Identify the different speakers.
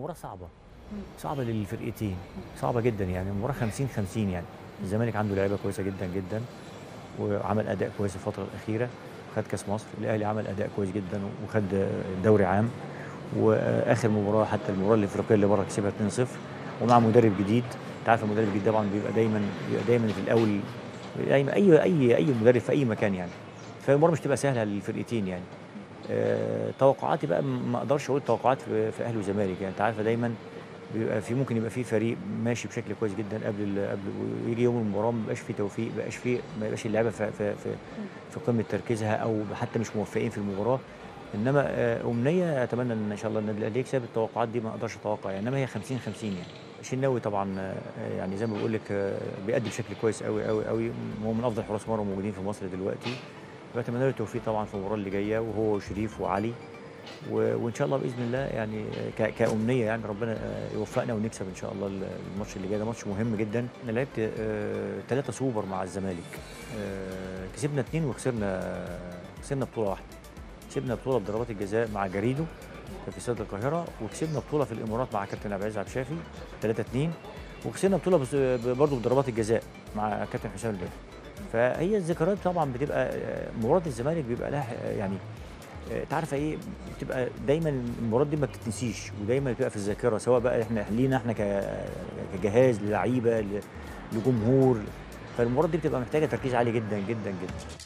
Speaker 1: مباراه صعبه صعبه للفرقتين صعبه جدا يعني مباراه 50 50 يعني الزمالك عنده لعيبه كويسه جدا جدا وعمل اداء كويس الفتره الاخيره خد كاس مصر الاهلي عمل اداء كويس جدا وخد دوري عام واخر مباراه حتى المباراه الافريقيه اللي بره كسبها 2-0 ومع مدرب جديد انت عارف المدرب الجديد طبعا بيبقى دايما بيبقى دايما في الاول دايما اي اي اي مدرب في اي مكان يعني فالمباراه مش تبقى سهله للفرقتين يعني أه توقعاتي بقى ما اقدرش اقول توقعات في, في اهلي وزمالك يعني انت عارفه دايما بيبقى في ممكن يبقى في فريق ماشي بشكل كويس جدا قبل ال- قبل ويجي يوم المباراه ما يبقاش في توفيق ما يبقاش في ما يبقاش اللعيبه في في في, في قمه تركيزها او حتى مش موفقين في المباراه انما آه، امنيه اتمنى ان ان شاء الله النادي الاهلي يكسب التوقعات دي ما اقدرش اتوقع يعني انما هي 50 50 يعني الشناوي طبعا آه، يعني زي ما بقول لك آه، بيأدي بشكل كويس قوي قوي قوي هو من افضل حراس مرمى موجودين في مصر دلوقتي بتمنى له التوفيق طبعا في المباراه اللي جايه وهو وشريف وعلي و- وان شاء الله باذن الله يعني ك- كامنيه يعني ربنا آه، يوفقنا ونكسب ان شاء الله الماتش اللي جاي ده ماتش مهم جدا انا لعبت ثلاثه سوبر مع الزمالك آه، كسبنا اثنين وخسرنا خسرنا بطوله واحده كسبنا بطوله بضربات الجزاء مع جريدو في استاد القاهره وكسبنا بطوله في الامارات مع كابتن عبد العزيز عبد الشافي 3 2 وكسبنا بطوله بس- برضه بضربات الجزاء مع كابتن حسام البدري فهي الذكريات طبعا بتبقى آه، مباراه الزمالك بيبقى لها آه، يعني آه، تعرف ايه بتبقى دايما المباريات دي ما بتتنسيش ودايما بتبقى في الذاكره سواء بقى احنا لينا احنا ك- كجهاز للعيبه ل- لجمهور فالمباراه دي بتبقى محتاجه تركيز عالي جدا جدا جدا